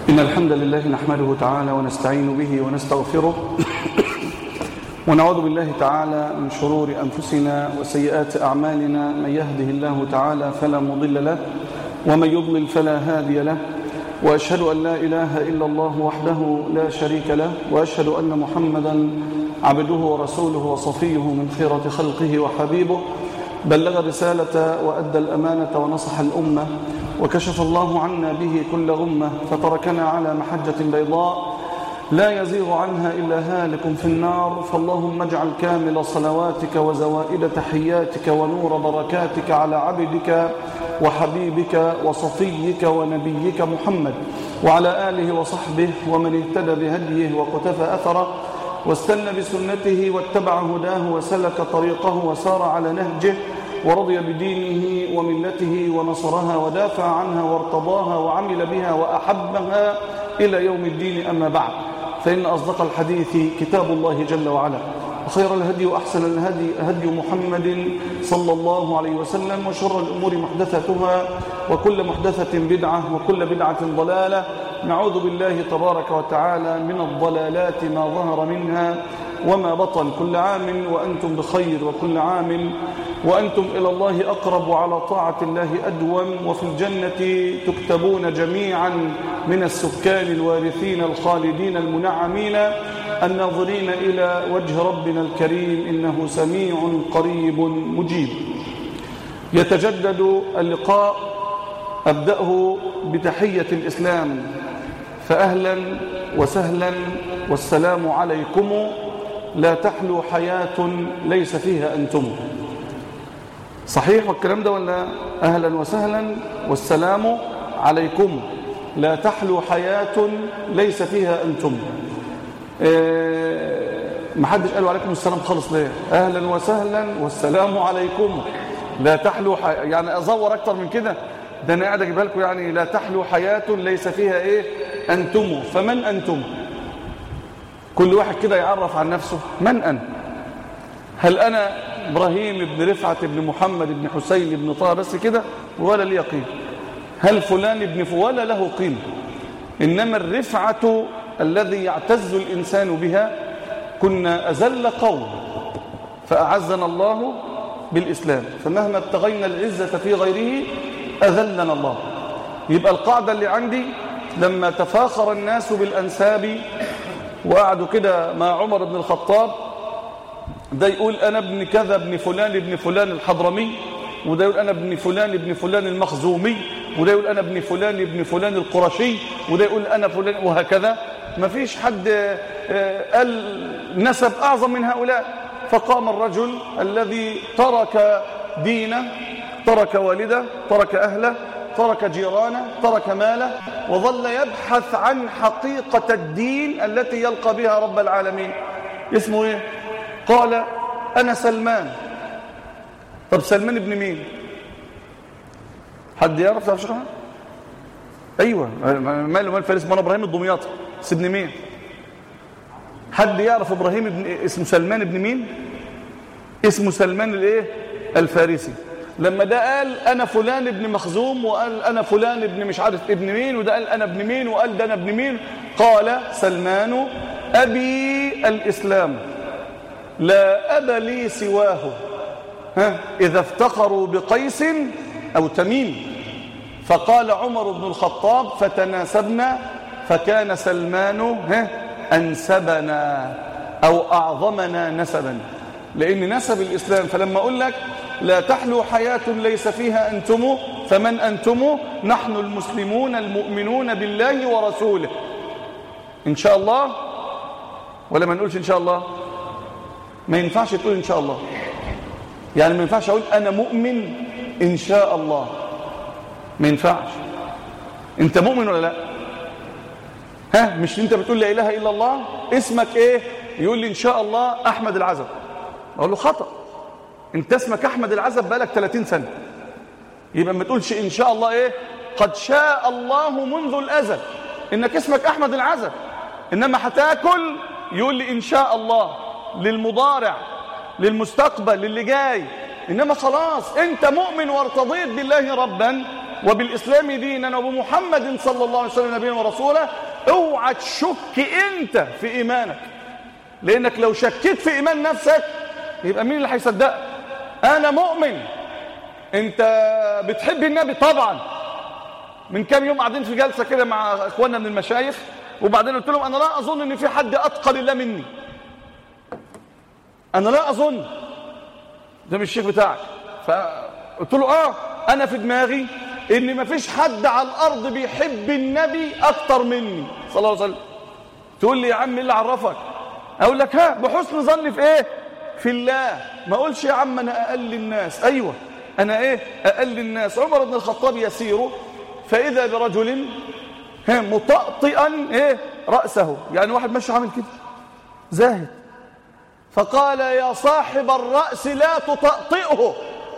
إن الحمد لله نحمده تعالى ونستعين به ونستغفره ونعوذ بالله تعالى من شرور أنفسنا وسيئات أعمالنا من يهده الله تعالى فلا مضل له ومن يضلل فلا هادي له وأشهد أن لا إله إلا الله وحده لا شريك له وأشهد أن محمدا عبده ورسوله وصفيه من خيرة خلقه وحبيبه بلغ الرسالة وأدى الأمانة ونصح الأمة وكشف الله عنا به كل غمة فتركنا على محجة بيضاء لا يزيغ عنها إلا هالك في النار فاللهم اجعل كامل صلواتك وزوائد تحياتك ونور بركاتك على عبدك وحبيبك وصفيك ونبيك محمد وعلى آله وصحبه ومن اهتدى بهديه وقتفى أثره واستنى بسنته واتبع هداه وسلك طريقه وسار على نهجه ورضي بدينه وملته ونصرها ودافع عنها وارتضاها وعمل بها وأحبها إلى يوم الدين أما بعد فإن أصدق الحديث كتاب الله جل وعلا وخير الهدي وأحسن الهدي هدي محمد صلى الله عليه وسلم وشر الأمور محدثتها وكل محدثة بدعة وكل بدعة ضلالة نعوذ بالله تبارك وتعالى من الضلالات ما ظهر منها وما بطن كل عام وأنتم بخير وكل عام وأنتم إلى الله أقرب وعلى طاعة الله أدوم وفي الجنة تكتبون جميعا من السكان الوارثين الخالدين المنعمين الناظرين إلى وجه ربنا الكريم إنه سميع قريب مجيب يتجدد اللقاء أبدأه بتحية الإسلام فأهلا وسهلا والسلام عليكم لا تحلو حياة ليس فيها أنتم صحيح والكلام ده ولا أهلا وسهلا والسلام عليكم لا تحلو حياة ليس فيها أنتم إيه محدش قالوا عليكم السلام خالص ليه أهلا وسهلا والسلام عليكم لا تحلو حياة يعني أزور أكتر من كده ده أنا قاعد أجيبها لكم يعني لا تحلو حياة ليس فيها إيه أنتم فمن أنتم كل واحد كده يعرف عن نفسه من أنا هل أنا إبراهيم بن رفعة بن محمد بن حسين بن طه بس كده ولا لي قيمة هل فلان ابن ولا له قيمة إنما الرفعة الذي يعتز الإنسان بها كنا أزل قوم فأعزنا الله بالإسلام فمهما ابتغينا العزة في غيره أذلنا الله يبقى القاعدة اللي عندي لما تفاخر الناس بالأنساب وقعدوا كده مع عمر بن الخطاب ده يقول أنا ابن كذا ابن فلان ابن فلان الحضرمي وده يقول أنا ابن فلان ابن فلان المخزومي وده يقول أنا ابن فلان ابن فلان القرشي وده يقول أنا فلان وهكذا ما فيش حد قال نسب أعظم من هؤلاء فقام الرجل الذي ترك دينه ترك والده ترك أهله ترك جيرانه ترك ماله وظل يبحث عن حقيقة الدين التي يلقى بها رب العالمين اسمه ايه قال أنا سلمان طب سلمان ابن مين حد يعرف تعرف شرحها ايوه ماله مال فارس مال ابراهيم الدمياطي بس ابن مين حد يعرف ابراهيم ابن اسمه سلمان ابن مين اسمه سلمان الايه الفارسي لما ده قال انا فلان ابن مخزوم وقال انا فلان ابن مش عارف ابن مين وده قال انا ابن مين وقال ده انا ابن مين قال سلمان ابي الاسلام لا اب لي سواه ها اذا افتخروا بقيس او تميم فقال عمر بن الخطاب فتناسبنا فكان سلمان ها انسبنا او اعظمنا نسبا لان نسب الاسلام فلما اقول لك لا تحلو حياة ليس فيها أنتم فمن أنتم نحن المسلمون المؤمنون بالله ورسوله إن شاء الله ولا ما نقولش إن شاء الله ما ينفعش تقول إن شاء الله يعني ما ينفعش أقول أنا مؤمن إن شاء الله ما ينفعش أنت مؤمن ولا لا ها مش أنت بتقول لا إله إلا الله اسمك إيه يقول لي إن شاء الله أحمد العزب أقول له خطأ انت اسمك احمد العزب بقالك 30 سنة يبقى ما تقولش ان شاء الله ايه قد شاء الله منذ الازل انك اسمك احمد العزب انما هتاكل يقول لي ان شاء الله للمضارع للمستقبل للي جاي انما خلاص انت مؤمن وارتضيت بالله ربا وبالإسلام دينا وبمحمد صلى الله عليه وسلم نبيا ورسولا اوعى تشك انت في ايمانك لانك لو شكيت في ايمان نفسك يبقى مين اللي هيصدقك انا مؤمن انت بتحب النبي طبعا من كام يوم قاعدين في جلسه كده مع اخواننا من المشايخ وبعدين قلت لهم انا لا اظن ان في حد اتقى لله مني انا لا اظن ده مش الشيخ بتاعك فقلت له اه انا في دماغي ان مفيش حد على الارض بيحب النبي اكتر مني صلى الله عليه وسلم تقول لي يا عم ايه اللي عرفك اقول لك ها بحسن ظني في ايه في الله ما اقولش يا عم انا اقل الناس ايوه انا ايه اقل الناس عمر بن الخطاب يسير فاذا برجل ها مطأطئا ايه راسه يعني واحد ماشي عامل كده زاهد فقال يا صاحب الراس لا تطأطئه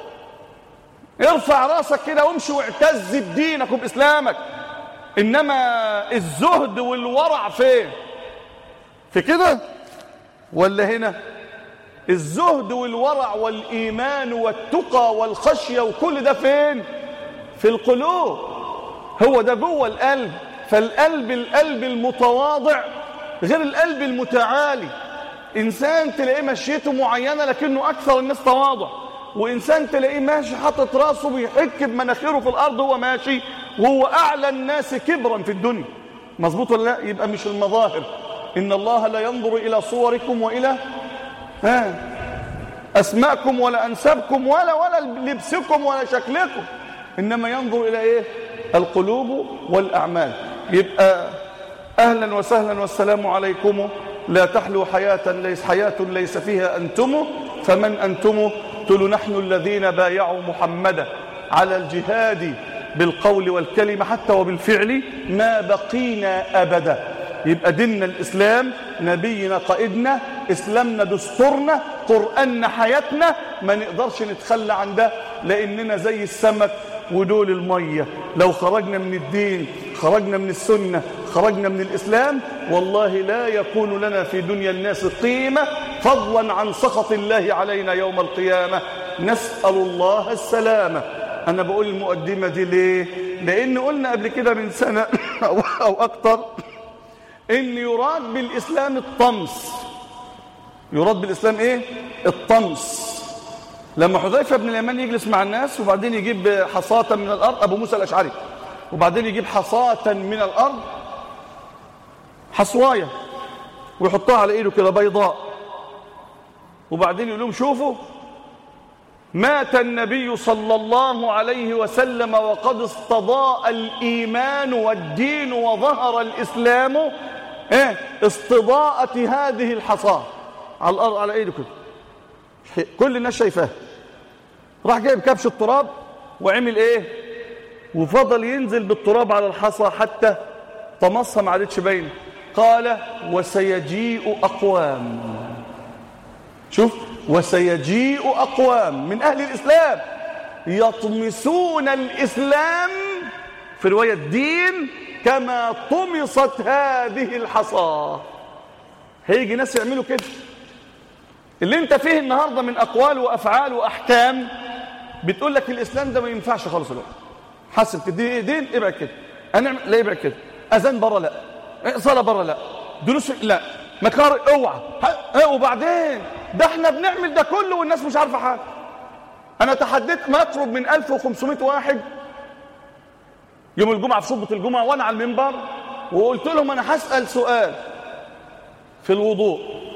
ارفع راسك كده وامشي واعتز بدينك وباسلامك انما الزهد والورع فين في كده ولا هنا الزهد والورع والايمان والتقى والخشيه وكل ده فين في القلوب هو ده جوه القلب فالقلب القلب المتواضع غير القلب المتعالي انسان تلاقيه مشيته معينه لكنه اكثر الناس تواضع وإنسان تلاقيه ماشي حاطط راسه بيحك بمناخيره في الأرض وهو ماشي وهو أعلى الناس كبرا في الدنيا مظبوط ولا لا يبقى مش المظاهر إن الله لا ينظر إلى صوركم وإلى ها أسماءكم ولا أنسابكم ولا ولا لبسكم ولا شكلكم إنما ينظر إلى إيه القلوب والأعمال يبقى أهلا وسهلا والسلام عليكم لا تحلو حياة ليس حياة ليس فيها أنتم فمن أنتم قلت نحن الذين بايعوا محمدا على الجهاد بالقول والكلمة حتى وبالفعل ما بقينا أبدا يبقى ديننا الإسلام نبينا قائدنا إسلامنا دستورنا قرآننا حياتنا ما نقدرش نتخلى عن ده لأننا زي السمك ودول المية لو خرجنا من الدين خرجنا من السنة خرجنا من الإسلام والله لا يكون لنا في دنيا الناس قيمة فضلا عن سخط الله علينا يوم القيامة نسأل الله السلامة أنا بقول المقدمة دي ليه لأن قلنا قبل كده من سنة أو أكتر إن يراد بالإسلام الطمس يراد بالإسلام إيه الطمس لما حذيفة بن اليمان يجلس مع الناس وبعدين يجيب حصاة من الأرض أبو موسى الأشعري وبعدين يجيب حصاة من الأرض حصواية ويحطها على إيده كده بيضاء وبعدين يقول لهم شوفوا مات النبي صلى الله عليه وسلم وقد استضاء الإيمان والدين وظهر الإسلام إيه؟ استضاءة هذه الحصاة على الأرض على إيده كده كل الناس شايفاه راح جايب كبش التراب وعمل ايه وفضل ينزل بالتراب على الحصى حتى طمسها ما عادتش باينه قال وسيجيء اقوام شوف وسيجيء اقوام من اهل الاسلام يطمسون الاسلام في روايه الدين كما طمست هذه الحصى هيجي ناس يعملوا كده اللي انت فيه النهاردة من أقوال وأفعال وأحكام بتقول لك الإسلام ده ما ينفعش خالص الوقت حسب تدي ايه دين ابعد كده هنعمل لا ابعد كده أذان بره لا صلاة بره لا دروس لا مكار اوعى ها وبعدين ده احنا بنعمل ده كله والناس مش عارفة حاجة أنا تحديت ما يقرب من 1500 واحد يوم الجمعة في صبة الجمعة وأنا على المنبر وقلت لهم أنا هسأل سؤال في الوضوء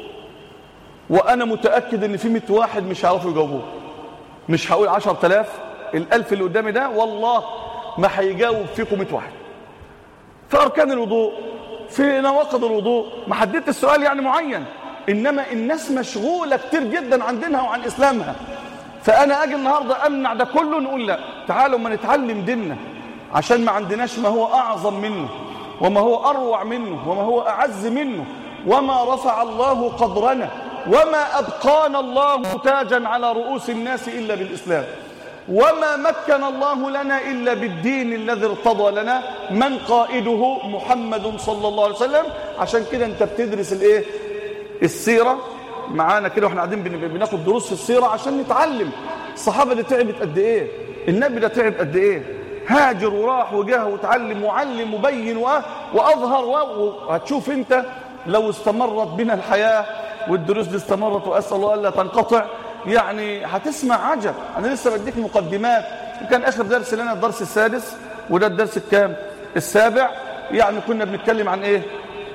وأنا متأكد إن في 100 واحد مش هيعرفوا يجاوبوه مش هقول 10000 الألف اللي قدامي ده والله ما هيجاوب فيكم 100 واحد في أركان الوضوء في نواقض الوضوء ما حددت السؤال يعني معين إنما الناس مشغولة كتير جدا عن دينها وعن إسلامها فأنا أجي النهاردة أمنع ده كله نقول لا تعالوا ما نتعلم ديننا عشان ما عندناش ما هو أعظم منه وما هو أروع منه وما هو أعز منه وما رفع الله قدرنا وما أبقانا الله تاجا على رؤوس الناس إلا بالإسلام وما مكن الله لنا إلا بالدين الذي ارتضى لنا من قائده محمد صلى الله عليه وسلم عشان كده انت بتدرس الايه السيرة معانا كده واحنا قاعدين بناخد دروس في السيرة عشان نتعلم الصحابة دي تعبت قد ايه النبي ده تعب قد ايه هاجر وراح وجاه وتعلم وعلم وبين وأظهر وهتشوف أنت لو استمرت بنا الحياة والدروس دي استمرت وأسأل الله ألا تنقطع يعني هتسمع عجب أنا لسه بديك مقدمات وكان آخر درس لنا الدرس السادس وده الدرس الكام السابع يعني كنا بنتكلم عن إيه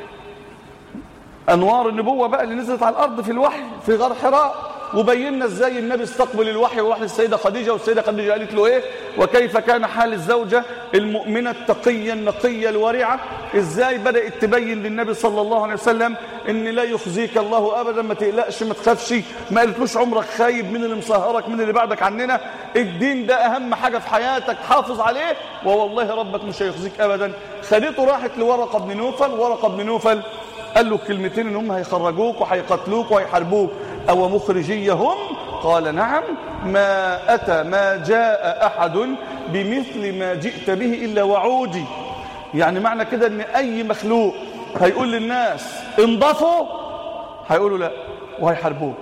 أنوار النبوة بقى اللي نزلت على الأرض في الوحي في غار حراء وبينا ازاي النبي استقبل الوحي ووحي السيدة خديجة والسيدة خديجة قالت له ايه وكيف كان حال الزوجة المؤمنة التقية النقية الورعة ازاي بدأت تبين للنبي صلى الله عليه وسلم ان لا يخزيك الله ابدا ما تقلقش ما تخافش ما قالتلوش عمرك خايب من اللي مسهرك من اللي بعدك عننا الدين ده اهم حاجة في حياتك حافظ عليه ووالله ربك مش هيخزيك ابدا خدته راحت لورقة بن نوفل ورقة بن نوفل قال له كلمتين ان هم هيخرجوك وهيقتلوك وهيحاربوك أو مخرجيهم قال نعم ما أتى ما جاء أحد بمثل ما جئت به إلا وعودي يعني معنى كده أن أي مخلوق هيقول للناس انضفوا هيقولوا لا وهيحاربوه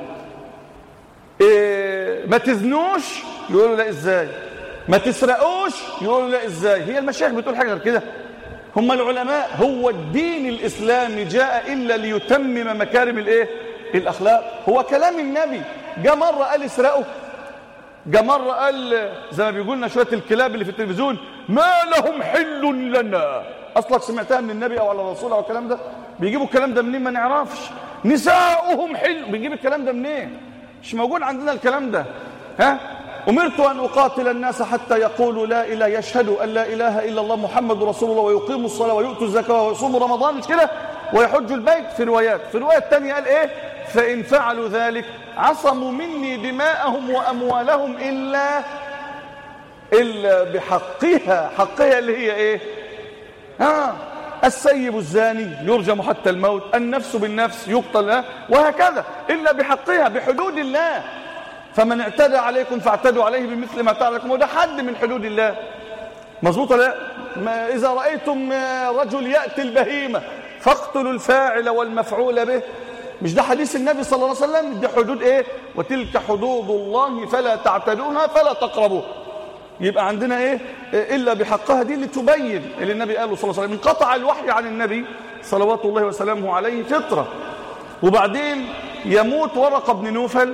إيه ما تزنوش يقولوا لا ازاي ما تسرقوش يقولوا لا ازاي هي المشايخ بتقول حاجه غير كده هم العلماء هو الدين الاسلامي جاء الا ليتمم مكارم الايه الأخلاق هو كلام النبي جاء مرة قال اسرقوا جاء مرة قال زي ما بيقولنا شوية الكلاب اللي في التلفزيون ما لهم حل لنا أصلك سمعتها من النبي أو على الرسول أو الكلام ده بيجيبوا الكلام ده منين ما نعرفش نساؤهم حل بيجيب الكلام ده منين مش موجود عندنا الكلام ده ها أمرت أن أقاتل الناس حتى يقولوا لا إله يشهدوا أن لا إله إلا الله محمد رسول الله ويقيموا الصلاة ويؤتوا الزكاة ويصوموا رمضان مش كده ويحجوا البيت في روايات في الرواية الثانية قال إيه فإن فعلوا ذلك عصموا مني دماءهم وأموالهم إلا إلا بحقها حقها اللي هي إيه ها السيب الزاني يرجم حتى الموت النفس بالنفس يقتل وهكذا إلا بحقها بحدود الله فمن اعتدى عليكم فاعتدوا عليه بمثل ما تعلكم وده حد من حدود الله مظبوط لا ما إذا رأيتم رجل يأتي البهيمة فاقتلوا الفاعل والمفعول به مش ده حديث النبي صلى الله عليه وسلم دي حدود ايه وتلك حدود الله فلا تعتدوها فلا تقربوها يبقى عندنا ايه الا بحقها دي اللي تبين اللي النبي قاله صلى الله عليه وسلم انقطع الوحي عن النبي صلوات الله وسلامه عليه فطره وبعدين يموت ورقه بن نوفل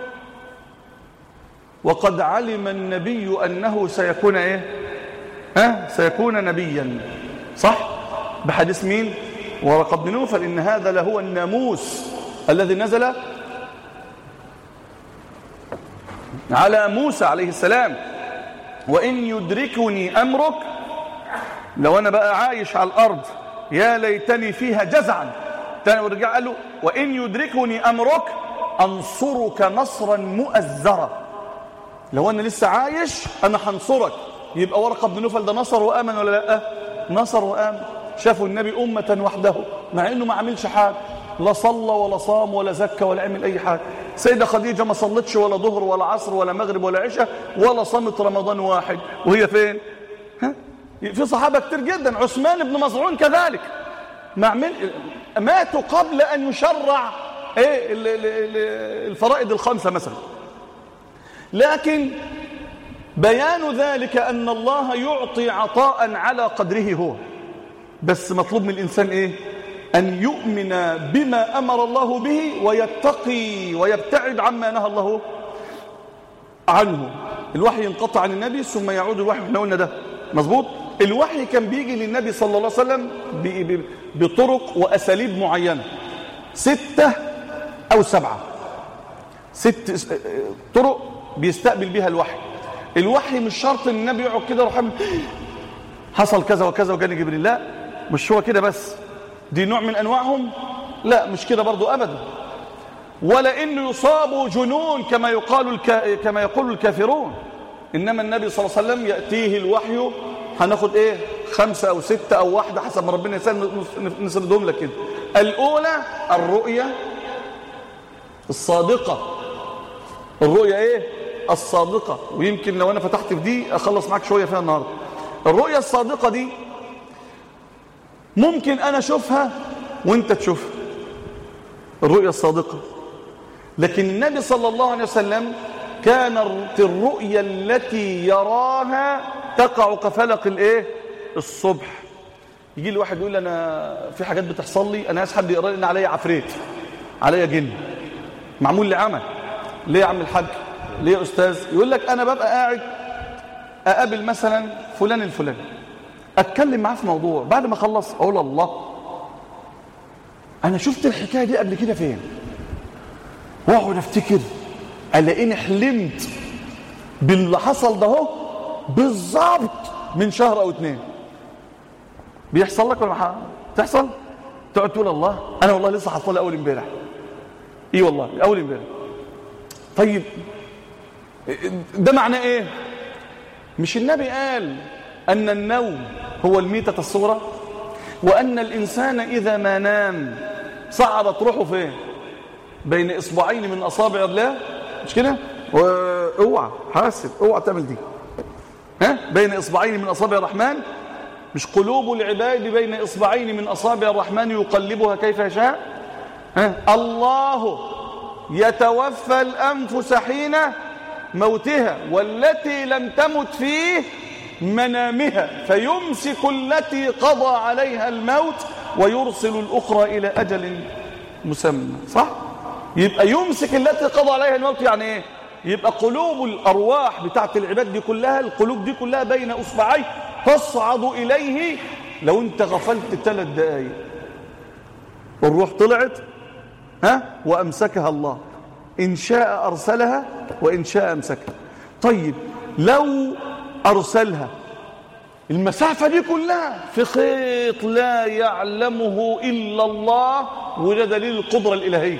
وقد علم النبي انه سيكون ايه ها سيكون نبيا صح بحديث مين ورقه بن نوفل ان هذا لهو الناموس الذي نزل على موسى عليه السلام وإن يدركني أمرك لو أنا بقى عايش على الأرض يا ليتني فيها جزعا تاني ورجع قال له وإن يدركني أمرك أنصرك نصرا مؤزرا لو أنا لسه عايش أنا هنصرك يبقى ورقة بن نوفل ده نصر وآمن ولا لا نصر وآمن شافوا النبي أمة وحده مع أنه ما عملش حاجة لا صلى ولا صام ولا زكى ولا عمل أي حاجة سيدة خديجة ما صلتش ولا ظهر ولا عصر ولا مغرب ولا عشاء ولا صمت رمضان واحد وهي فين ها؟ في صحابة كتير جدا عثمان بن مظعون كذلك ما عمل ماتوا قبل أن يشرع ايه الفرائض الخمسة مثلا لكن بيان ذلك أن الله يعطي عطاء على قدره هو بس مطلوب من الإنسان إيه أن يؤمن بما أمر الله به ويتقي ويبتعد عما نهى الله عنه الوحي ينقطع عن النبي ثم يعود الوحي احنا قلنا ده مظبوط الوحي كان بيجي للنبي صلى الله عليه وسلم بطرق وأساليب معينة ستة أو سبعة ست طرق بيستقبل بها الوحي الوحي مش شرط ان النبي يقعد كده يروح حصل كذا وكذا وجاني جبريل لا مش هو كده بس دي نوع من أنواعهم لا مش كده برضو أبدا ولا إنه يصاب جنون كما يقال الكا كما يقول الكافرون إنما النبي صلى الله عليه وسلم يأتيه الوحي هناخد إيه خمسة أو ستة أو واحدة حسب ما ربنا يسأل نسردهم لك كده الأولى الرؤية الصادقة الرؤية إيه الصادقة ويمكن لو أنا فتحت في دي أخلص معاك شوية فيها النهاردة الرؤية الصادقة دي ممكن أنا أشوفها وانت تشوفها الرؤية الصادقة لكن النبي صلى الله عليه وسلم كانت الرؤيا التي يراها تقع كفلق الايه الصبح يجي لي واحد يقول لي انا في حاجات بتحصل لي انا عايز حد يقرا لي ان عليا عفريت عليا جن معمول لي عمل ليه يا عم الحاج ليه يا استاذ يقول لك انا ببقى قاعد اقابل مثلا فلان الفلاني اتكلم معاه في موضوع بعد ما اخلص اقول الله انا شفت الحكايه دي قبل كده فين واقعد افتكر الاقيني حلمت باللي حصل ده اهو بالظبط من شهر او اتنين بيحصل لك ولا ما تحصل تقعد تقول الله انا والله لسه حصل لي اول امبارح ايه والله اول امبارح طيب ده معناه ايه مش النبي قال ان النوم هو الميتة الصغرى وان الانسان اذا ما نام صعدت روحه فين بين اصبعين من اصابع الله مش كده اوعى حاسب اوعى تعمل دي ها بين اصبعين من اصابع الرحمن مش قلوب العباد بين اصبعين من اصابع الرحمن يقلبها كيف يشاء ها الله يتوفى الانفس حين موتها والتي لم تمت في منامها فيمسك التي قضى عليها الموت ويرسل الاخرى الى اجل مسمى صح يبقى يمسك التي قضى عليها الموت يعني ايه يبقى قلوب الارواح بتاعت العباد دي كلها القلوب دي كلها بين اصبعي تصعد اليه لو انت غفلت ثلاث دقائق الروح طلعت ها وامسكها الله ان شاء ارسلها وان شاء امسكها طيب لو ارسلها المسافة دي كلها في خيط لا يعلمه إلا الله وده دليل القدرة الإلهية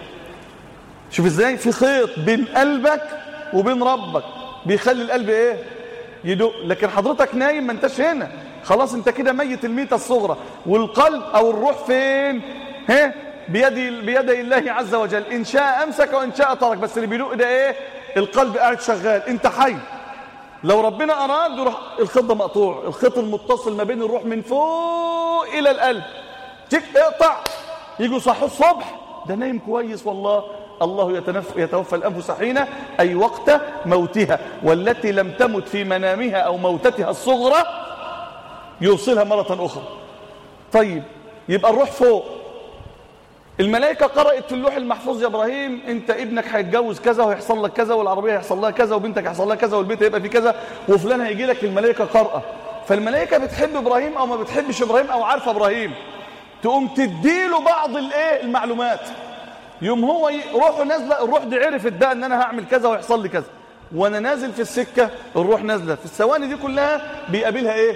شوف ازاي في خيط بين قلبك وبين ربك بيخلي القلب ايه يدق لكن حضرتك نايم ما انتش هنا خلاص انت كده ميت الميتة الصغرى والقلب او الروح فين ها بيدي بيدي الله عز وجل ان شاء امسك وان شاء ترك بس اللي بيدق ده ايه القلب قاعد شغال انت حي لو ربنا اراد يروح الخيط ده مقطوع الخيط المتصل ما بين الروح من فوق الى القلب تك اقطع يجوا صحوا الصبح ده نايم كويس والله الله يتنف... يتوفى الأنفس حين أي وقت موتها والتي لم تمت في منامها أو موتتها الصغرى يوصلها مرة أخرى طيب يبقى الروح فوق الملائكة قرأت في اللوح المحفوظ يا إبراهيم أنت ابنك هيتجوز كذا ويحصل لك كذا والعربية هيحصل لها كذا وبنتك هيحصل لها كذا والبيت هيبقى فيه كذا وفلان هيجي لك الملائكة قرأة فالملائكة بتحب إبراهيم أو ما بتحبش إبراهيم أو عارفة إبراهيم تقوم تديله بعض الايه المعلومات يوم هو ي... روحه نازله الروح دي عرفت بقى ان انا هعمل كذا ويحصل لي كذا وانا نازل في السكه الروح نازله في الثواني دي كلها بيقابلها ايه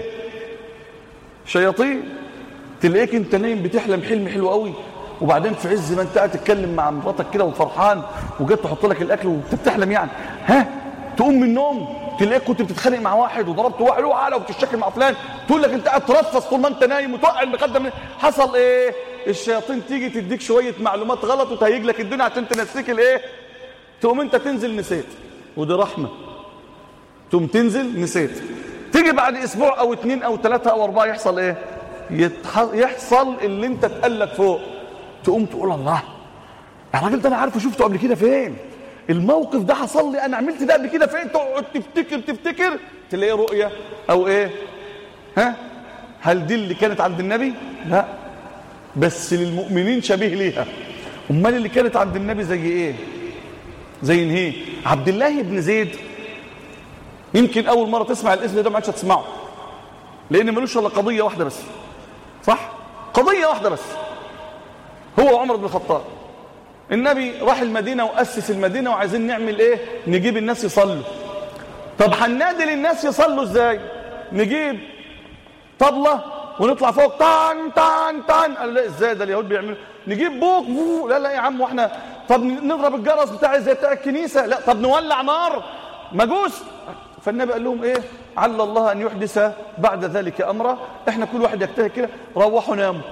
شياطين تلاقيك انت نايم بتحلم حلم حلو قوي وبعدين في عز ما انت قاعد تتكلم مع مراتك كده وفرحان وجت تحط لك الاكل وانت بتحلم يعني ها تقوم من النوم تلاقيك كنت بتتخانق مع واحد وضربت واحد وعلى وبتشتكي مع فلان تقول لك انت قاعد ترفص طول ما انت نايم وتوقع المخده من حصل ايه الشياطين تيجي تديك شويه معلومات غلط وتهيج لك الدنيا عشان تنسيك الايه تقوم انت تنزل نسيت ودي رحمه تقوم تنزل نسيت تيجي بعد اسبوع او اتنين او ثلاثه او اربعه يحصل ايه يتح... يحصل اللي انت تقلك فوق تقوم تقول الله الراجل ده انا عارفه شفته قبل كده فين الموقف ده حصل لي انا عملت ده قبل كده فين تقعد تفتكر تفتكر تلاقي رؤيه او ايه ها هل دي اللي كانت عند النبي لا بس للمؤمنين شبيه ليها امال اللي كانت عند النبي زي ايه زي انهي عبد الله بن زيد يمكن اول مره تسمع الاسم ده ما عادش تسمعه لان ملوش الا قضيه واحده بس صح قضيه واحده بس هو عمر بن الخطاب النبي راح المدينة وأسس المدينة وعايزين نعمل إيه نجيب الناس يصلوا طب هننادي للناس يصلوا إزاي نجيب طبلة ونطلع فوق طان طان طان قال لا إزاي ده اليهود بيعملوا نجيب بوق بو لا لا يا عم واحنا طب نضرب الجرس بتاعي زي بتاع الكنيسة لا طب نولع نار مجوس فالنبي قال لهم ايه عل الله ان يحدث بعد ذلك امرا احنا كل واحد يجتهد كده روحوا ناموا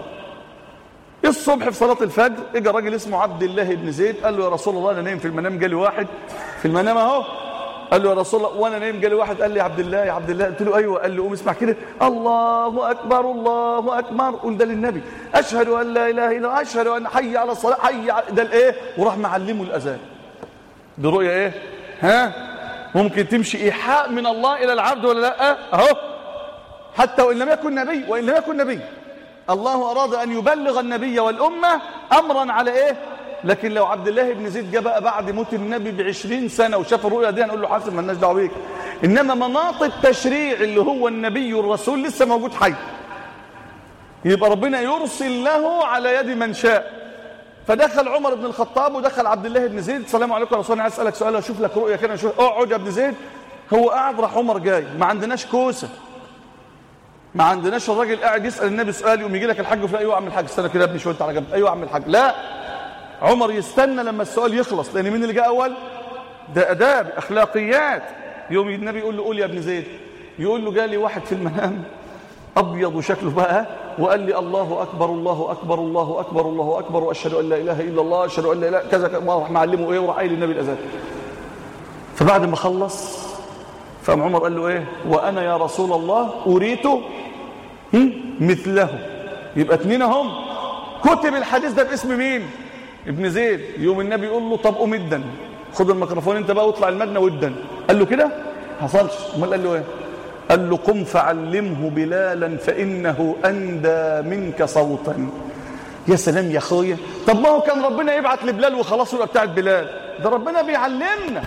الصبح في صلاة الفجر اجى راجل اسمه عبد الله بن زيد قال له يا رسول الله انا نايم في المنام جالي واحد في المنام اهو قال له يا رسول الله وانا نايم جالي واحد قال لي يا عبد الله يا عبد الله قلت له ايوه قال له قوم اسمع كده الله اكبر الله اكبر قول ده للنبي اشهد ان لا اله الا الله اشهد ان حي على الصلاه حي على ده الايه وراح معلمه الاذان دي رؤيه ايه ها ممكن تمشي إيحاء من الله إلى العبد ولا لا أهو حتى وإن لم يكن نبي وإن لم يكن نبي الله أراد أن يبلغ النبي والأمة أمرا على إيه لكن لو عبد الله بن زيد جاء بقى بعد موت النبي بعشرين سنة وشاف الرؤيا دي هنقول له حاسب مالناش دعوه بيك إنما مناط التشريع اللي هو النبي الرسول لسه موجود حي يبقى ربنا يرسل له على يد من شاء فدخل عمر بن الخطاب ودخل عبد الله بن زيد السلام عليكم يا رسول الله عايز اسالك سؤال اشوف لك رؤيه كده شوف اقعد يا ابن زيد هو قاعد راح عمر جاي ما عندناش كوسه ما عندناش الراجل قاعد يسال النبي سؤال يقوم يجي لك الحاج في ايوه يا عم الحاج استنى كده يا ابني شويه على جنب ايوه يا عم الحاج لا عمر يستنى لما السؤال يخلص لان مين اللي جاء اول ده اداب اخلاقيات يوم النبي يقول له قول يا ابن زيد يقول له جالي واحد في المنام ابيض وشكله بقى وقال لي الله اكبر الله اكبر الله اكبر الله اكبر واشهد ان لا اله الا الله اشهد ان لا اله كذا كذا راح معلمه ايه وراح قايل للنبي الاذان فبعد ما خلص فقام عمر قال له ايه وانا يا رسول الله اريت مثله يبقى اتنين هم كتب الحديث ده باسم مين ابن زيد يوم النبي يقول له طب قوم ادا خد الميكروفون انت بقى واطلع المدنه ودا قال له كده حصلش امال قال له ايه قال له قم فعلمه بلالا فانه اندى منك صوتا يا سلام يا اخويا طب ما هو كان ربنا يبعت لبلال وخلاص يبقى بتاعت بلال ده ربنا بيعلمنا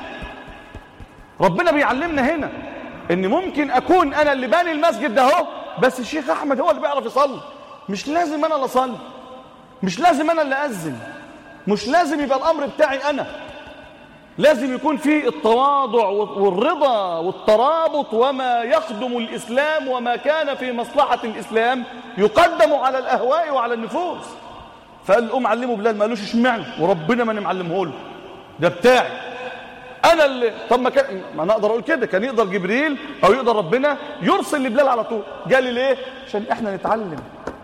ربنا بيعلمنا هنا ان ممكن اكون انا اللي باني المسجد ده اهو بس الشيخ احمد هو اللي بيعرف يصلي مش لازم انا اللي اصلي مش لازم انا اللي اذن مش لازم يبقى الامر بتاعي انا لازم يكون في التواضع والرضا والترابط وما يخدم الاسلام وما كان في مصلحه الاسلام يقدم على الاهواء وعلى النفوس فقال قوم علمه بلال ما قالوش اشمعنى وربنا ما نعلمه له ده بتاعي انا اللي طب ما كان ما انا اقدر اقول كده كان يقدر جبريل او يقدر ربنا يرسل لبلال على طول قال لي ليه عشان احنا نتعلم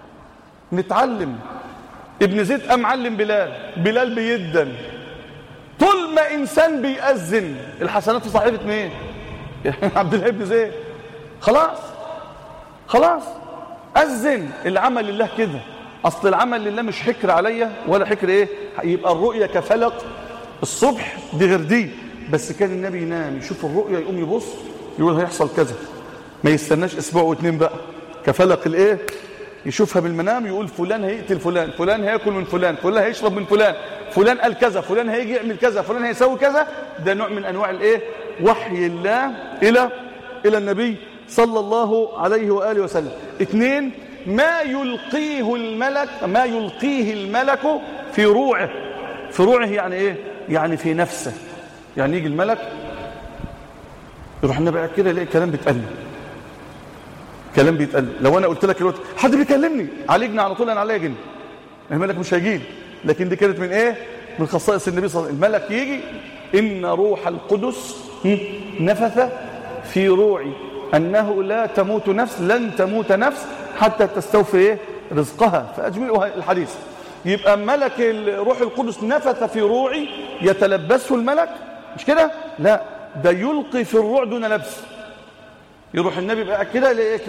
نتعلم ابن زيد قام علم بلال بلال بيدن طول ما انسان بيأذن الحسنات في صحيفه مين عبد الله بن زيد خلاص خلاص أذن العمل لله كده أصل العمل لله مش حكر عليا ولا حكر إيه يبقى الرؤية كفلق الصبح دي غير دي بس كان النبي ينام يشوف الرؤية يقوم يبص يقول هيحصل كذا ما يستناش اسبوع واتنين بقى كفلق الايه يشوفها بالمنام يقول فلان هيقتل فلان فلان هياكل من فلان فلان هيشرب من فلان فلان قال كذا فلان هيجي يعمل كذا فلان هيسوي كذا ده نوع من انواع الايه وحي الله الى الى النبي صلى الله عليه واله وسلم اثنين ما يلقيه الملك ما يلقيه الملك في روعه في روعه يعني ايه يعني في نفسه يعني يجي الملك يروح النبي قاعد كده يلاقي كلام بيتقال كلام بيتقال لو انا قلت لك دلوقتي حد بيكلمني عالجني على طول انا عليا جن الملك مش هيجي لكن دي كانت من ايه من خصائص النبي صلى الله عليه وسلم الملك يجي ان روح القدس نفث في روعي انه لا تموت نفس لن تموت نفس حتى تستوفي ايه رزقها فاجملوا الحديث يبقى ملك روح القدس نفث في روعي يتلبسه الملك مش كده لا ده يلقي في الروع دون لبس يروح النبي بقى كده يلاقيه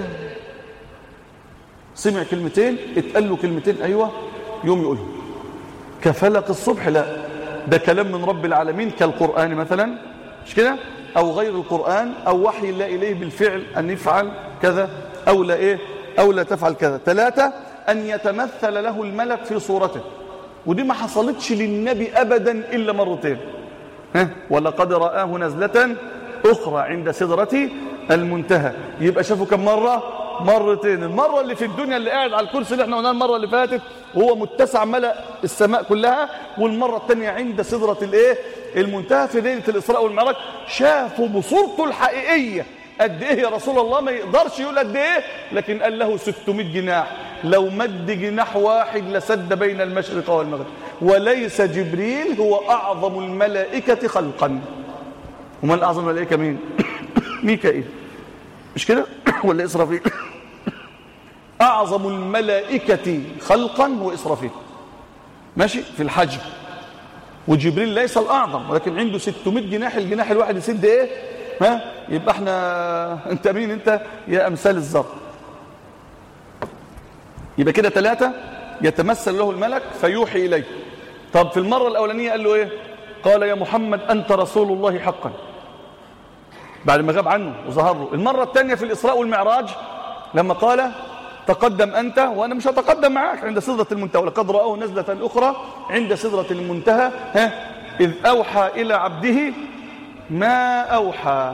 سمع كلمتين اتقال له كلمتين ايوه يوم يقولهم كفلق الصبح لا ده كلام من رب العالمين كالقرآن مثلا مش كده أو غير القرآن أو وحي الله إليه بالفعل أن يفعل كذا أو لا إيه أو لا تفعل كذا ثلاثة أن يتمثل له الملك في صورته ودي ما حصلتش للنبي أبدا إلا مرتين ها ولقد رآه نزلة أخرى عند سدرة المنتهى يبقى شافه كم مرة مرتين المرة اللي في الدنيا اللي قاعد على الكرسي اللي احنا قلناها المرة اللي فاتت وهو متسع ملأ السماء كلها والمرة الثانية عند سدرة الايه المنتهى في ليلة الإسراء والمعراج شافوا بصورته الحقيقية قد ايه يا رسول الله ما يقدرش يقول قد ايه لكن قال له 600 جناح لو مد جناح واحد لسد بين المشرق والمغرب وليس جبريل هو أعظم الملائكة خلقا ومن أعظم الملائكة مين ميكائيل مش كده ولا إسرافيل أعظم الملائكة خلقا هو إسرافيل ماشي في الحجم وجبريل ليس الأعظم ولكن عنده 600 جناح الجناح الواحد يسد إيه ها يبقى احنا انت مين انت يا أمثال الزر يبقى كده ثلاثة يتمثل له الملك فيوحي إليه طب في المرة الأولانية قال له إيه قال يا محمد أنت رسول الله حقا بعد ما غاب عنه وظهر له المرة الثانية في الإسراء والمعراج لما قال تقدم أنت وأنا مش هتقدم معاك عند سدرة المنتهى ولقد رأوه نزلة أخرى عند سدرة المنتهى ها إذ أوحى إلى عبده ما أوحى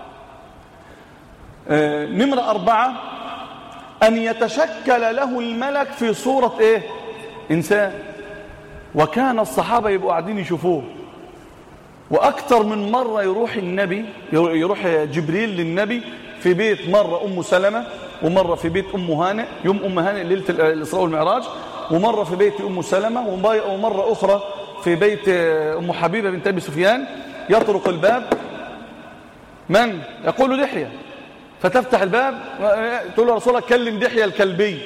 آه نمرة أربعة أن يتشكل له الملك في صورة إيه إنسان وكان الصحابة يبقوا قاعدين يشوفوه وأكثر من مرة يروح النبي يروح جبريل للنبي في بيت مرة أم سلمة ومرة في بيت أم هانئ يوم أم هانئ ليلة الإسراء والمعراج ومرة في بيت أم سلمة ومرة أخرى في بيت أم حبيبة بنت أبي سفيان يطرق الباب من؟ يقول دحية فتفتح الباب تقول له رسول الله كلم دحية الكلبي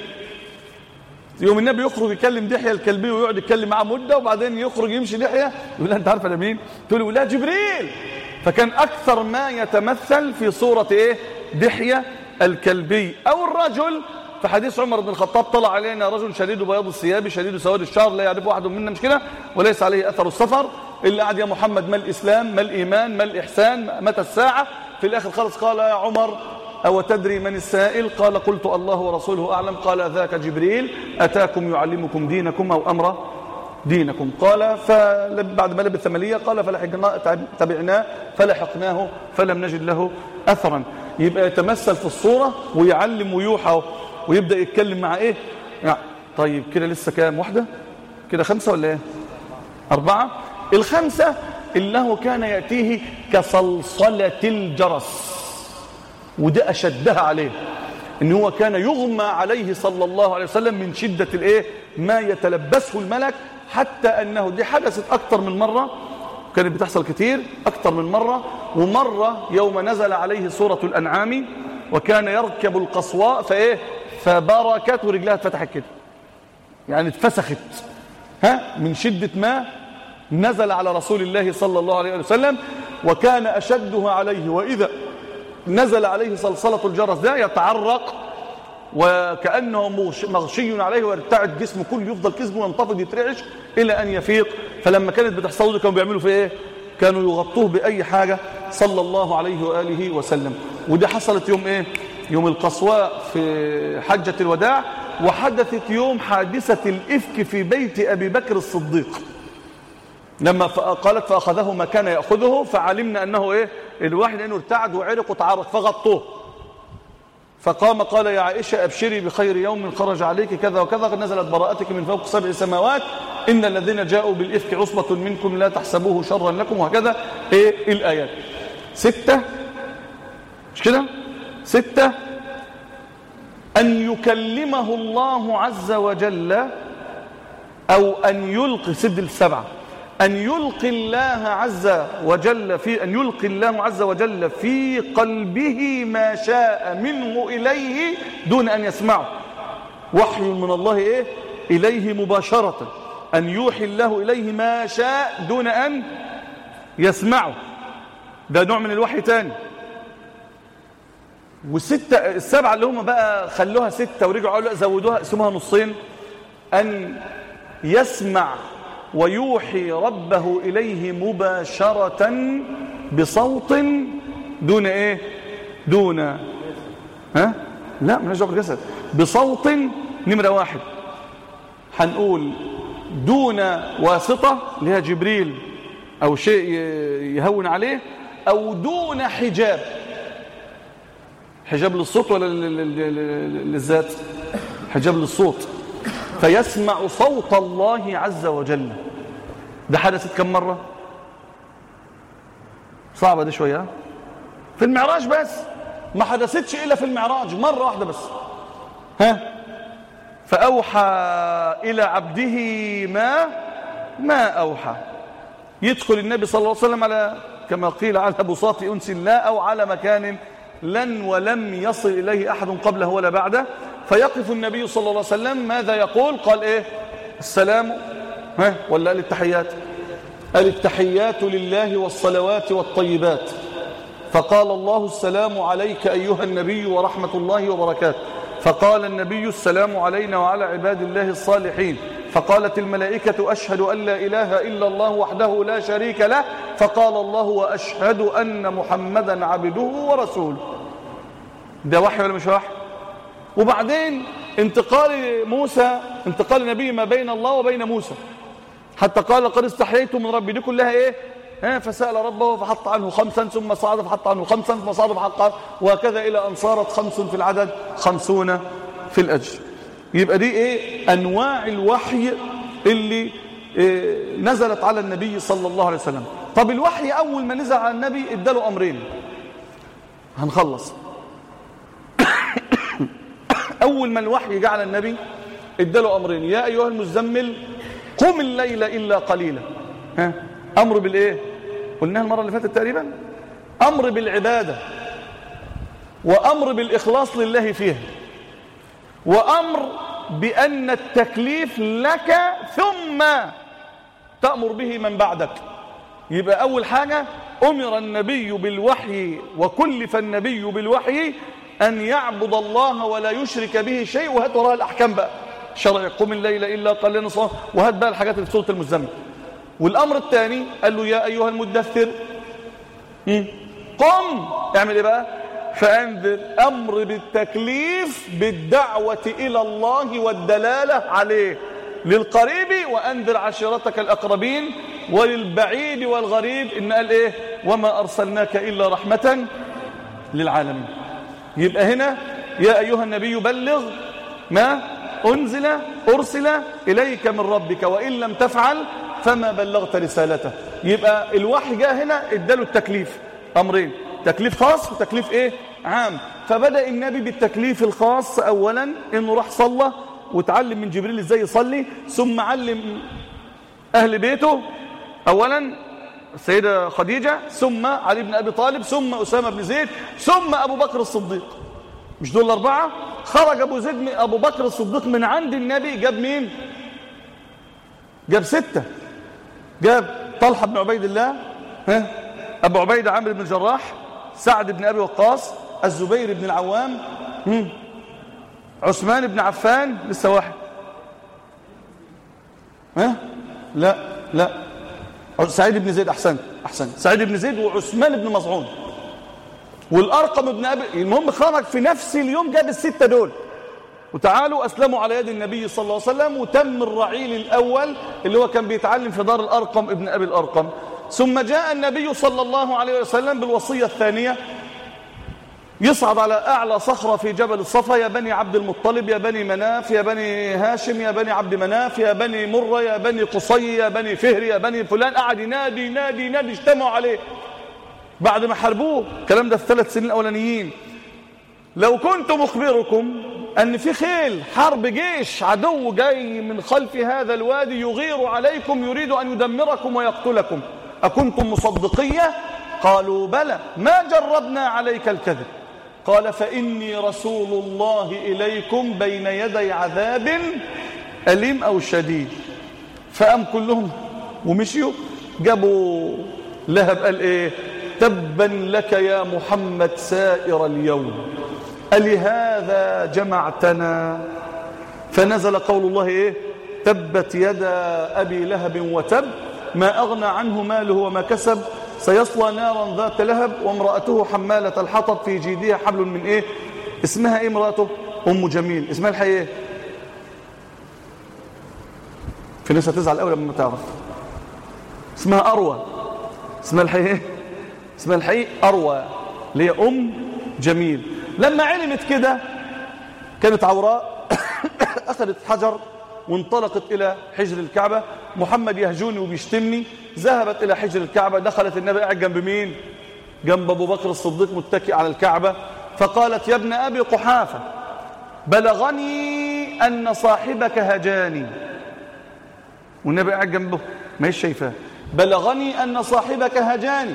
يوم النبي يخرج يكلم دحية الكلبي ويقعد يتكلم معاه مدة وبعدين يخرج يمشي دحية يقول لها انت عارفة ده مين تقول له لا جبريل فكان أكثر ما يتمثل في صورة إيه دحية الكلبي أو الرجل في حديث عمر بن الخطاب طلع علينا رجل شديد بياض الثياب شديد سواد الشعر لا يعرف واحد منا مش كده وليس عليه أثر السفر اللي قعد يا محمد ما الإسلام ما الإيمان ما الإحسان متى الساعة في الآخر خالص قال يا عمر أو تدري من السائل قال قلت الله ورسوله أعلم قال ذاك جبريل أتاكم يعلمكم دينكم أو أمر دينكم قال فبعد ما لبث ثمانية قال فلحقنا تبعناه فلحقناه فلم نجد له أثرا يبقى يتمثل في الصورة ويعلم ويوحى ويبدأ يتكلم مع إيه يعني طيب كده لسه كام واحدة كده خمسة ولا إيه أربعة الخمسة إنه كان يأتيه كصلصلة الجرس وده أشدها عليه إن هو كان يغمى عليه صلى الله عليه وسلم من شدة الإيه ما يتلبسه الملك حتى أنه دي حدثت أكثر من مرة كانت بتحصل كتير أكثر من مرة ومرة يوم نزل عليه سورة الأنعام وكان يركب القصواء فإيه فبركت ورجلها اتفتحت كده يعني اتفسخت ها من شدة ما نزل على رسول الله صلى الله عليه وسلم وكان أشدها عليه وإذا نزل عليه صلصلة الجرس ده يتعرق وكأنه مغشي عليه ويرتعد جسمه كله يفضل جسمه ينتفض يترعش إلى أن يفيق فلما كانت بتحصل له كانوا بيعملوا في إيه كانوا يغطوه بأي حاجة صلى الله عليه وآله وسلم ودي حصلت يوم إيه يوم القصواء في حجة الوداع وحدثت يوم حادثة الإفك في بيت أبي بكر الصديق لما قالت فأخذه ما كان يأخذه فعلمنا أنه إيه الواحد أنه ارتعد وعرق وتعرق فغطوه فقام قال يا عائشة أبشري بخير يوم خرج عليك كذا وكذا قد نزلت براءتك من فوق سبع سماوات إن الذين جاءوا بالإفك عصبة منكم لا تحسبوه شرا لكم وهكذا إيه الآيات ستة مش كده ستة أن يكلمه الله عز وجل أو أن يلقي سد السبعة أن يلقي الله عز وجل في أن يلقي الله عز وجل في قلبه ما شاء منه إليه دون أن يسمعه وحي من الله إيه إليه مباشرة أن يوحي الله إليه ما شاء دون أن يسمعه ده نوع من الوحي تاني والستة السبعة اللي هم بقى خلوها ستة ورجعوا قالوا زودوها اسمها نصين أن يسمع ويوحي ربه إليه مباشرة بصوت دون إيه دون ها لا من أجل الجسد بصوت نمرة واحد هنقول دون واسطة اللي هي جبريل أو شيء يهون عليه أو دون حجاب حجاب للصوت ولا للذات حجاب للصوت فيسمع صوت الله عز وجل ده حدثت كم مرة صعبة دي شوية في المعراج بس ما حدثتش إلا في المعراج مرة واحدة بس ها فأوحى إلى عبده ما ما أوحى يدخل النبي صلى الله عليه وسلم على كما قيل على بساط أنس لا أو على مكان لن ولم يصل إليه أحد قبله ولا بعده فيقف النبي صلى الله عليه وسلم ماذا يقول قال إيه السلام ها ولا قال التحيات قال التحيات لله والصلوات والطيبات فقال الله السلام عليك أيها النبي ورحمة الله وبركاته فقال النبي السلام علينا وعلى عباد الله الصالحين فقالت الملائكة أشهد أن لا إله إلا الله وحده لا شريك له فقال الله وأشهد أن محمدا عبده ورسوله ده وحي ولا مش وحي وبعدين انتقال موسى انتقال النبي ما بين الله وبين موسى حتى قال قد استحييت من ربي دي كلها ايه ها فسأل ربه فحط عنه خمسا ثم صعد فحط عنه خمسا ثم صعد فحط عنه وهكذا إلى أن صارت خمس في العدد خمسون في الأجر يبقى دي ايه أنواع الوحي اللي إيه نزلت على النبي صلى الله عليه وسلم طب الوحي أول ما نزل على النبي اداله أمرين هنخلص أول ما الوحي جاء على النبي اداله أمرين يا أيها المزمل قم الليل إلا قليلا ها أمر بالإيه قلناها المرة اللي فاتت تقريبا أمر بالعبادة وأمر بالإخلاص لله فيها وأمر بأن التكليف لك ثم تأمر به من بعدك يبقى أول حاجة أمر النبي بالوحي وكلف النبي بالوحي أن يعبد الله ولا يشرك به شيء وهات وراء الأحكام بقى شرع قم الليل إلا قليلا صلاة وهات بقى الحاجات اللي في سورة المزمل والأمر الثاني قال له يا أيها المدثر قم اعمل إيه بقى فأنذر أمر بالتكليف بالدعوة إلى الله والدلالة عليه للقريب وأنذر عشيرتك الأقربين وللبعيد والغريب إن قال إيه وما أرسلناك إلا رحمة للعالمين يبقى هنا يا أيها النبي بلغ ما أنزل أرسل إليك من ربك وإن لم تفعل فما بلغت رسالته يبقى الوحي جاء هنا اداله التكليف أمرين تكليف خاص وتكليف إيه عام فبدأ النبي بالتكليف الخاص أولا إنه راح صلى وتعلم من جبريل إزاي يصلي ثم علم أهل بيته أولا السيدة خديجة ثم علي بن أبي طالب ثم أسامة بن زيد ثم أبو بكر الصديق مش دول الأربعة خرج أبو زيد من أبو بكر الصديق من عند النبي جاب مين جاب ستة جاب طلحة بن عبيد الله ها أبو عبيدة عمرو بن الجراح سعد بن أبي وقاص الزبير بن العوام هم. عثمان بن عفان لسه واحد ها لا لا سعيد بن زيد أحسن أحسن سعيد بن زيد وعثمان بن مظعون والأرقم بن أبي المهم خرج في نفس اليوم جاب الستة دول وتعالوا أسلموا على يد النبي صلى الله عليه وسلم وتم الرعيل الأول اللي هو كان بيتعلم في دار الأرقم ابن أبي الأرقم ثم جاء النبي صلى الله عليه وسلم بالوصية الثانية يصعد على أعلى صخرة في جبل الصفا يا بني عبد المطلب يا بني مناف يا بني هاشم يا بني عبد مناف يا بني مرة يا بني قصي يا بني فهر يا بني فلان قعد ينادي نادي نادي اجتمعوا عليه بعد ما حاربوه الكلام ده في ثلاث سنين الأولانيين لو كنت مخبركم أن في خيل حرب جيش عدو جاي من خلف هذا الوادي يغير عليكم يريد أن يدمركم ويقتلكم أكنتم مصدقية؟ قالوا بلى ما جربنا عليك الكذب قال فإني رسول الله إليكم بين يدي عذاب أليم أو شديد فأم كلهم ومشيوا جابوا لهب قال إيه تبا لك يا محمد سائر اليوم ألهذا جمعتنا فنزل قول الله إيه تبت يدا أبي لهب وتب ما أغنى عنه ماله وما كسب سيصلى نارا ذات لهب وامرأته حمالة الحطب في جيدها حبل من إيه اسمها إيه امرأته أم جميل اسمها الحقيقة في ناس هتزعل أول لما تعرف اسمها أروى اسمها الحقيقة اسمها الحقيقة أروى اللي هي أم جميل لما علمت كده كانت عوراء أخذت حجر وانطلقت إلى حجر الكعبة محمد يهجوني وبيشتمني ذهبت إلى حجر الكعبة دخلت النبي قاعد جنب مين جنب أبو بكر الصديق متكئ على الكعبة فقالت يا ابن أبي قحافة بلغني أن صاحبك هجاني والنبي قاعد جنبه ما هيش شايفاه بلغني أن صاحبك هجاني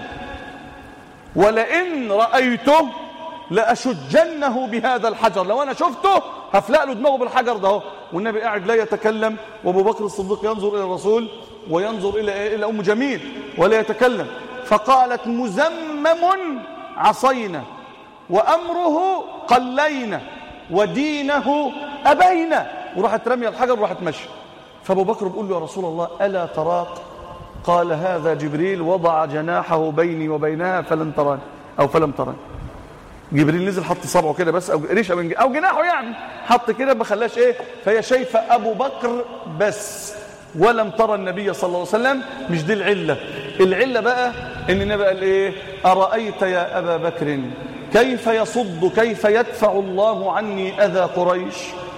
ولئن رأيته لأشجنه بهذا الحجر لو أنا شفته هفلق له دماغه بالحجر ده والنبي قاعد لا يتكلم وابو بكر الصديق ينظر إلى الرسول وينظر إلى, إلى أم جميل ولا يتكلم فقالت مزمم عصينا وأمره قلينا ودينه أبينا وراحت رمي الحجر وراحت مشي فابو بكر بيقول له يا رسول الله الا تراك قال هذا جبريل وضع جناحه بيني وبينها فلن تراني او فلم تراني جبريل نزل حط صبعه كده بس او ريشه من او جناحه يعني حط كده ما خلاش ايه فهي شايفه ابو بكر بس ولم ترى النبي صلى الله عليه وسلم مش دي العله العله بقى ان النبي قال ايه ارايت يا ابا بكر كيف يصد كيف يدفع الله عني اذى قريش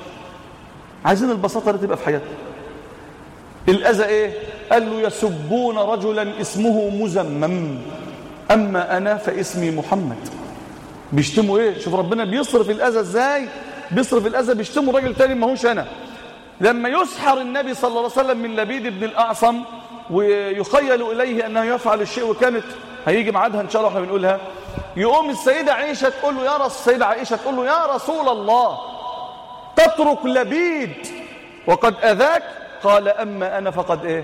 عايزين البساطه اللي تبقى في حياتنا الاذى ايه قال له يسبون رجلا اسمه مزمم اما انا فاسمي محمد بيشتموا ايه شوف ربنا بيصرف الاذى ازاي بيصرف الاذى بيشتموا راجل تاني ما هوش انا لما يسحر النبي صلى الله عليه وسلم من لبيد بن الاعصم ويخيل اليه انه يفعل الشيء وكانت هيجي ميعادها ان شاء الله احنا بنقولها يقوم السيده عائشه تقول له يا رسول السيده عائشه تقول له يا رسول الله تترك لبيد وقد اذاك قال اما انا فقد ايه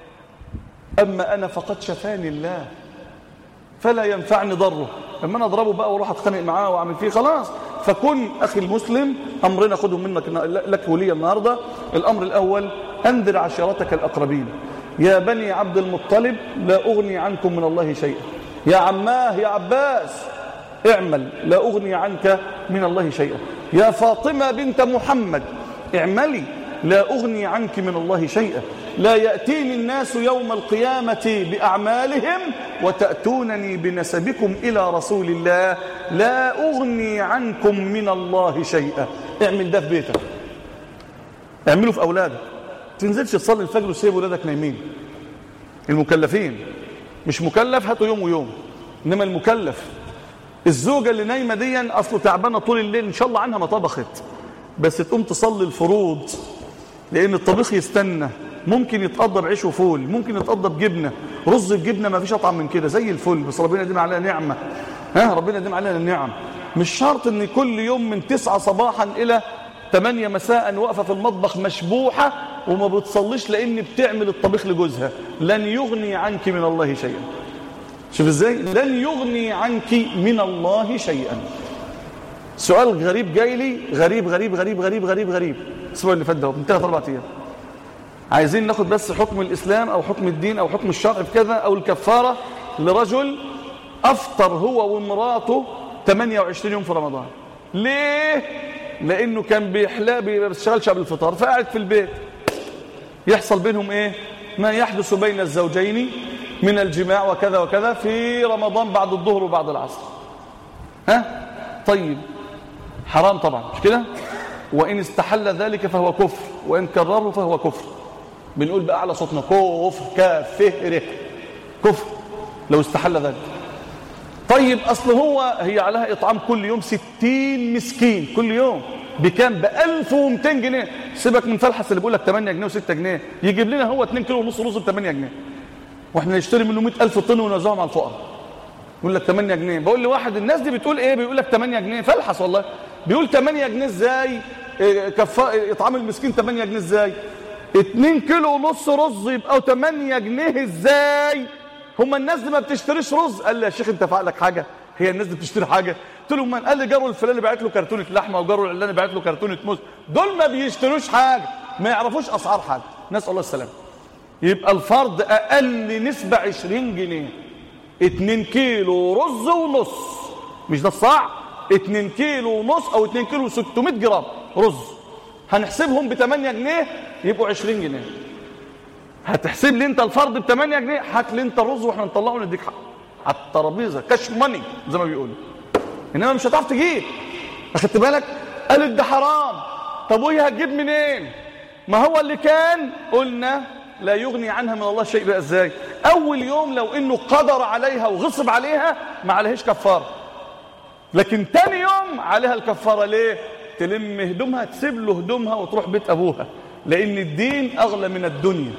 اما انا فقد شفاني الله فلا ينفعني ضره لما انا اضربه بقى واروح اتخانق معاه واعمل فيه خلاص فكن اخي المسلم امرنا خده منك لك ولي النهارده الامر الاول انذر عشيرتك الاقربين يا بني عبد المطلب لا اغني عنكم من الله شيئا يا عماه يا عباس اعمل لا اغني عنك من الله شيئا يا فاطمه بنت محمد اعملي لا أغني عنك من الله شيئا لا يأتيني الناس يوم القيامة بأعمالهم وتأتونني بنسبكم إلى رسول الله لا أغني عنكم من الله شيئا اعمل ده في بيتك اعمله في أولادك تنزلش تصلي الفجر وسيب أولادك نايمين المكلفين مش مكلف هاتوا يوم ويوم إنما المكلف الزوجة اللي نايمة دي أصله تعبانة طول الليل إن شاء الله عنها ما طبخت بس تقوم تصلي الفروض لأن الطبيخ يستنى ممكن يتقضى بعيش وفول ممكن يتقضى بجبنة رز بجبنة ما فيش أطعم من كده زي الفل بس ربنا يديم عليها نعمة ها ربنا يديم عليها النعم مش شرط ان كل يوم من تسعة صباحا إلى 8 مساء واقفة في المطبخ مشبوحة وما بتصليش لأن بتعمل الطبيخ لجوزها لن يغني عنك من الله شيئا شوف ازاي لن يغني عنك من الله شيئا سؤال غريب جاي لي غريب غريب غريب غريب غريب غريب الاسبوع اللي فات ده من ثلاث اربع ايام عايزين ناخد بس حكم الاسلام او حكم الدين او حكم الشرع في كذا او الكفاره لرجل افطر هو ومراته 28 يوم في رمضان ليه لانه كان بيحلى ما بيشتغلش قبل الفطار فقاعد في البيت يحصل بينهم ايه ما يحدث بين الزوجين من الجماع وكذا وكذا في رمضان بعد الظهر وبعد العصر ها طيب حرام طبعا مش كده وإن استحل ذلك فهو كفر وإن كرره فهو كفر بنقول بأعلى صوتنا كفر كافره كفر لو استحل ذلك طيب أصل هو هي عليها إطعام كل يوم ستين مسكين كل يوم بكام ب 1200 جنيه سيبك من فلحس اللي بيقول لك 8 جنيه و6 جنيه يجيب لنا هو 2 كيلو ونص رز ب 8 جنيه واحنا نشتري منه 100000 طن ونوزعهم على الفقراء يقول لك 8 جنيه بقول لواحد الناس دي بتقول ايه بيقول لك 8 جنيه فلحس والله بيقول 8 جنيه ازاي إيه كفا اطعام المسكين 8 جنيه ازاي 2 كيلو ونص رز يبقوا 8 جنيه ازاي هم الناس دي ما بتشتريش رز قال لي يا شيخ انت فعلك حاجه هي الناس دي بتشتري حاجه قلت له من قال لي جاره الفلاني بعت له كرتونه لحمه وجاره العلاني بعت له كرتونه موز دول ما بيشتروش حاجه ما يعرفوش اسعار حاجه نسال الله السلامه يبقى الفرد اقل نسبه 20 جنيه 2 كيلو رز ونص مش ده الصاع 2 كيلو ونص او 2 كيلو 600 جرام رز هنحسبهم ب 8 جنيه يبقوا 20 جنيه هتحسب لي انت الفرد ب 8 جنيه هات لي انت الرز واحنا نطلعه نديك حق على الترابيزه كاش ماني زي ما بيقولوا انما مش هتعرف تجيب اخدت بالك قالت ده حرام طب وهي هتجيب منين ما هو اللي كان قلنا لا يغني عنها من الله شيء بقى ازاي اول يوم لو انه قدر عليها وغصب عليها ما عليهش كفاره لكن تاني يوم عليها الكفاره ليه تلم هدومها تسيب له هدومها وتروح بيت ابوها لان الدين اغلى من الدنيا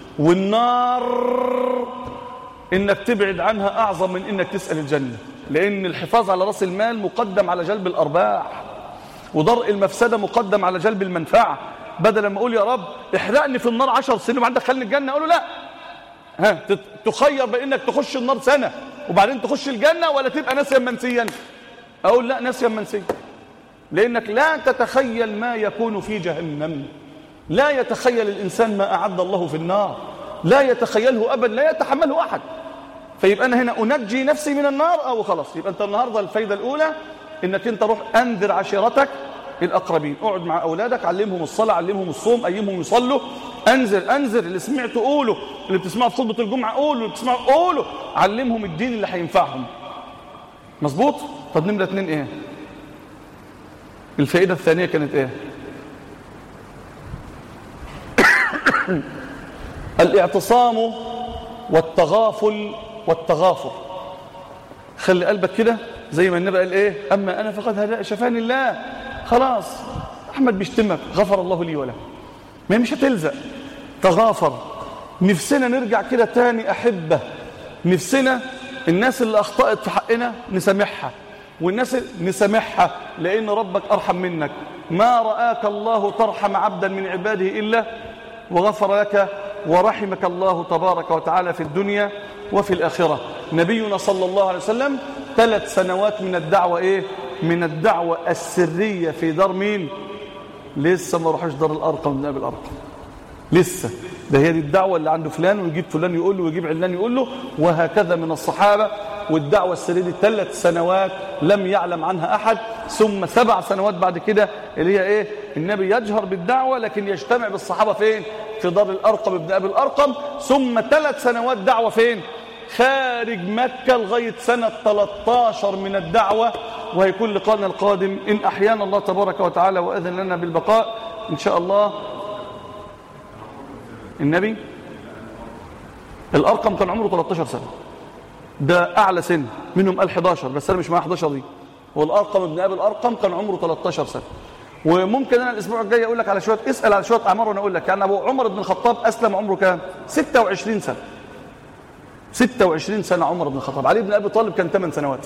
والنار انك تبعد عنها اعظم من انك تسال الجنه لان الحفاظ على راس المال مقدم على جلب الارباح ودرء المفسده مقدم على جلب المنفعه بدل ما اقول يا رب احرقني في النار عشر سنين وبعدين دخلني الجنه اقول له لا ها تخير بانك تخش النار سنه وبعدين تخش الجنه ولا تبقى ناسيا منسيا اقول لا ناسيا منسيا لانك لا تتخيل ما يكون في جهنم لا يتخيل الإنسان ما أعد الله في النار لا يتخيله أبدا لا يتحمله أحد فيبقى أنا هنا أنجي نفسي من النار أو خلاص يبقى أنت النهاردة الفايدة الأولى إنك أنت روح أنذر عشيرتك الأقربين اقعد مع أولادك علمهم الصلاة علمهم الصوم أيمهم يصلوا أنذر أنذر اللي سمعته قوله اللي بتسمعه في خطبة الجمعة قوله اللي بتسمعه قوله علمهم الدين اللي هينفعهم مظبوط طب نمرة اتنين ايه الفائدة الثانية كانت ايه الاعتصام والتغافل والتغافر خلي قلبك كده زي ما النبي قال ايه اما انا فقد هدى شفاني الله خلاص احمد بيشتمك غفر الله لي وله ما هي مش هتلزق تغافر نفسنا نرجع كده تاني احبه نفسنا الناس اللي اخطأت في حقنا نسامحها والناس نسامحها لان ربك ارحم منك ما رآك الله ترحم عبدا من عباده الا وغفر لك ورحمك الله تبارك وتعالى في الدنيا وفي الآخرة نبينا صلى الله عليه وسلم ثلاث سنوات من الدعوة إيه؟ من الدعوة السرية في دار مين؟ لسه ما روحش دار الأرقم من أبي الأرقم لسه ده هي دي الدعوة اللي عنده فلان ويجيب فلان يقول له ويجيب علان يقول له وهكذا من الصحابة والدعوة السرية دي ثلاث سنوات لم يعلم عنها أحد ثم سبع سنوات بعد كده اللي هي إيه النبي يجهر بالدعوة لكن يجتمع بالصحابة فين في دار الأرقم ابن أبي الأرقم ثم ثلاث سنوات دعوة فين خارج مكة لغاية سنة 13 من الدعوة وهيكون لقاءنا القادم إن أحيانا الله تبارك وتعالى وأذن لنا بالبقاء إن شاء الله النبي الأرقم كان عمره 13 سنة ده أعلى سن منهم قال 11 بس أنا مش معاه 11 دي والأرقم ابن أبي الأرقم كان عمره 13 سنة وممكن أنا الأسبوع الجاي أقول لك على شوية اسأل على شوية أعمار وأنا أقول لك يعني أبو عمر بن الخطاب أسلم عمره كام 26 سنة 26 سنة عمر بن الخطاب علي بن أبي طالب كان 8 سنوات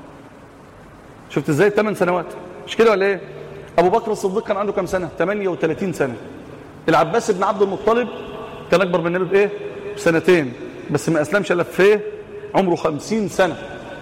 شفت ازاي 8 سنوات مش كده ولا ايه ابو بكر الصديق كان عنده كام سنه 38 سنه العباس بن عبد المطلب كان اكبر من النبي بايه بسنتين بس ما اسلمش الا في ايه عمره 50 سنه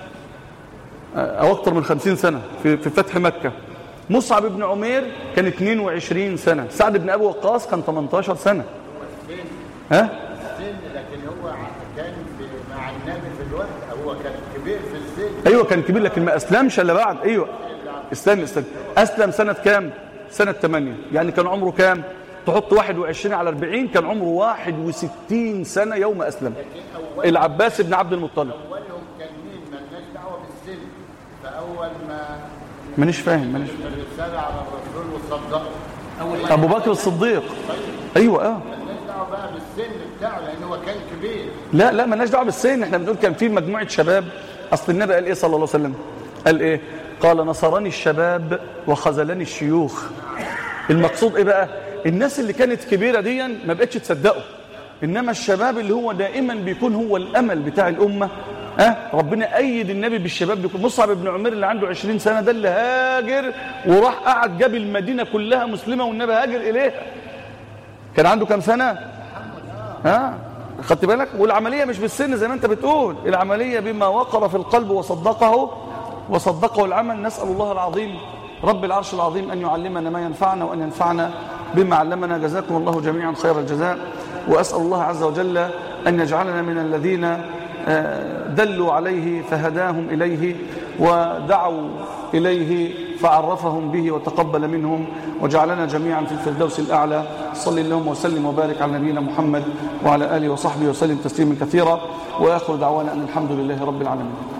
او اكتر من 50 سنه في في فتح مكه مصعب بن عمير كان 22 سنه سعد بن ابي وقاص كان 18 سنه ها السن لكن هو كان في مع النبي في الوقت هو كان كبير في السن ايوه كان كبير لكن ما اسلمش الا بعد ايوه استنى استنى اسلم سنه كام سنه 8 يعني كان عمره كام تحط 21 على 40 كان عمره 61 سنه يوم اسلم العباس بن عبد المطلب اولهم كان مين مالناش دعوه بالسن فاول ما مانيش فاهم مانيش الرساله على الرسول وصدقه ابو بكر الصديق ايوه اه مالناش دعوه بقى بالسن بتاعه لان هو كان كبير لا لا مالناش دعوه بالسن احنا بنقول كان في مجموعه شباب اصل النبي قال ايه صلى الله عليه وسلم قال ايه قال نصرني الشباب وخذلني الشيوخ المقصود ايه بقى الناس اللي كانت كبيره دي ما بقتش تصدقه انما الشباب اللي هو دائما بيكون هو الامل بتاع الامه أه؟ ربنا ايد النبي بالشباب بيكون مصعب بن عمير اللي عنده 20 سنه ده اللي هاجر وراح قعد جاب المدينه كلها مسلمه والنبي هاجر اليها كان عنده كام سنه ها خدت بالك والعملية مش بالسن زي ما انت بتقول العملية بما وقر في القلب وصدقه وصدقه العمل نسأل الله العظيم رب العرش العظيم أن يعلمنا ما ينفعنا وأن ينفعنا بما علمنا جزاكم الله جميعا خير الجزاء وأسأل الله عز وجل أن يجعلنا من الذين آه، دلوا عليه فهداهم إليه ودعوا إليه فعرفهم به وتقبل منهم وجعلنا جميعا في الفردوس الأعلى صلى اللهم وسلم وبارك على نبينا محمد وعلى آله وصحبه وسلم تسليما كثيرا وآخر دعوانا أن الحمد لله رب العالمين